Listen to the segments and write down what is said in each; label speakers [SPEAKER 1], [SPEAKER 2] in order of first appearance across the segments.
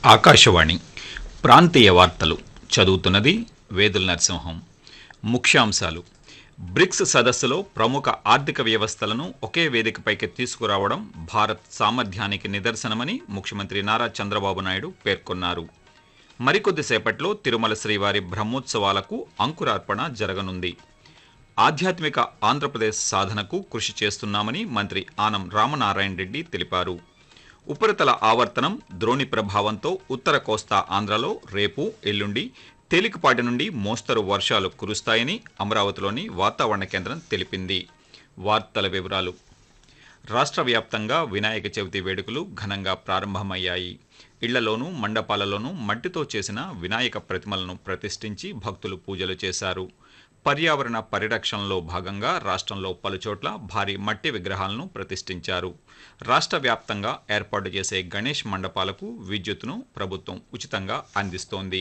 [SPEAKER 1] ఆకాశవాణి ప్రాంతీయ వార్తలు చదువుతున్నది వేదుల నరసింహం ముఖ్యాంశాలు బ్రిక్స్ సదస్సులో ప్రముఖ ఆర్థిక వ్యవస్థలను ఒకే వేదికపైకి తీసుకురావడం భారత్ సామర్థ్యానికి నిదర్శనమని ముఖ్యమంత్రి నారా చంద్రబాబు నాయుడు పేర్కొన్నారు మరికొద్దిసేపట్లో తిరుమల శ్రీవారి బ్రహ్మోత్సవాలకు అంకురార్పణ జరగనుంది ఆధ్యాత్మిక ఆంధ్రప్రదేశ్ సాధనకు కృషి చేస్తున్నామని మంత్రి ఆనం రామనారాయణ రెడ్డి తెలిపారు ఉపరితల ఆవర్తనం ద్రోణి ప్రభావంతో ఉత్తర కోస్తా ఆంధ్రలో రేపు ఎల్లుండి తేలికపాటి నుండి మోస్తరు వర్షాలు కురుస్తాయని అమరావతిలోని వాతావరణ కేంద్రం తెలిపింది వార్తల వివరాలు రాష్ట్ర వ్యాప్తంగా వినాయక చవితి వేడుకలు ఘనంగా ప్రారంభమయ్యాయి ఇళ్లలోనూ మండపాలలోనూ మట్టితో చేసిన వినాయక ప్రతిమలను ప్రతిష్ఠించి భక్తులు పూజలు చేశారు పర్యావరణ పరిరక్షణలో భాగంగా రాష్ట్రంలో పలుచోట్ల భారీ మట్టి విగ్రహాలను ప్రతిష్ఠించారు రాష్ట్ర వ్యాప్తంగా ఏర్పాటు చేసే గణేష్ మండపాలకు విద్యుత్తును ప్రభుత్వం ఉచితంగా అందిస్తోంది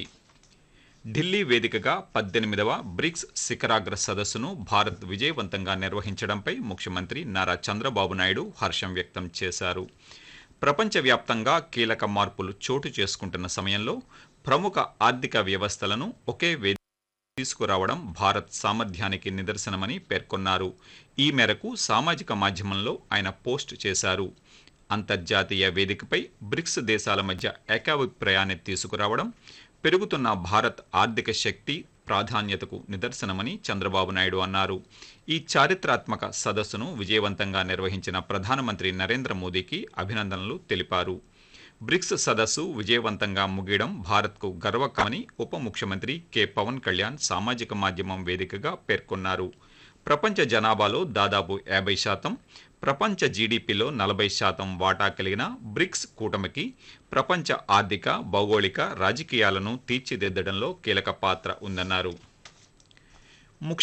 [SPEAKER 1] ఢిల్లీ వేదికగా పద్దెనిమిదవ బ్రిక్స్ శిఖరాగ్ర సదస్సును భారత్ విజయవంతంగా నిర్వహించడంపై ముఖ్యమంత్రి నారా చంద్రబాబు నాయుడు హర్షం వ్యక్తం చేశారు ప్రపంచవ్యాప్తంగా కీలక మార్పులు చోటు చేసుకుంటున్న సమయంలో ప్రముఖ ఆర్థిక వ్యవస్థలను ఒకే వేదిక తీసుకురావడం భారత్ సామర్థ్యానికి నిదర్శనమని పేర్కొన్నారు ఈ మేరకు సామాజిక మాధ్యమంలో ఆయన పోస్ట్ చేశారు అంతర్జాతీయ వేదికపై బ్రిక్స్ దేశాల మధ్య ఏకాభిప్రాయాన్ని తీసుకురావడం పెరుగుతున్న భారత్ ఆర్థిక శక్తి ప్రాధాన్యతకు నిదర్శనమని చంద్రబాబు నాయుడు అన్నారు ఈ చారిత్రాత్మక సదస్సును విజయవంతంగా నిర్వహించిన ప్రధానమంత్రి నరేంద్ర మోదీకి అభినందనలు తెలిపారు బ్రిక్స్ సదస్సు విజయవంతంగా ముగియడం భారత్కు గర్వకామని ఉప ముఖ్యమంత్రి కె పవన్ కళ్యాణ్ సామాజిక మాధ్యమం వేదికగా పేర్కొన్నారు ప్రపంచ జనాభాలో దాదాపు యాభై శాతం ప్రపంచ జీడిపిలో నలభై శాతం వాటా కలిగిన బ్రిక్స్ కూటమికి ప్రపంచ ఆర్థిక భౌగోళిక రాజకీయాలను తీర్చిదిద్దడంలో కీలక పాత్ర ఉందన్నారు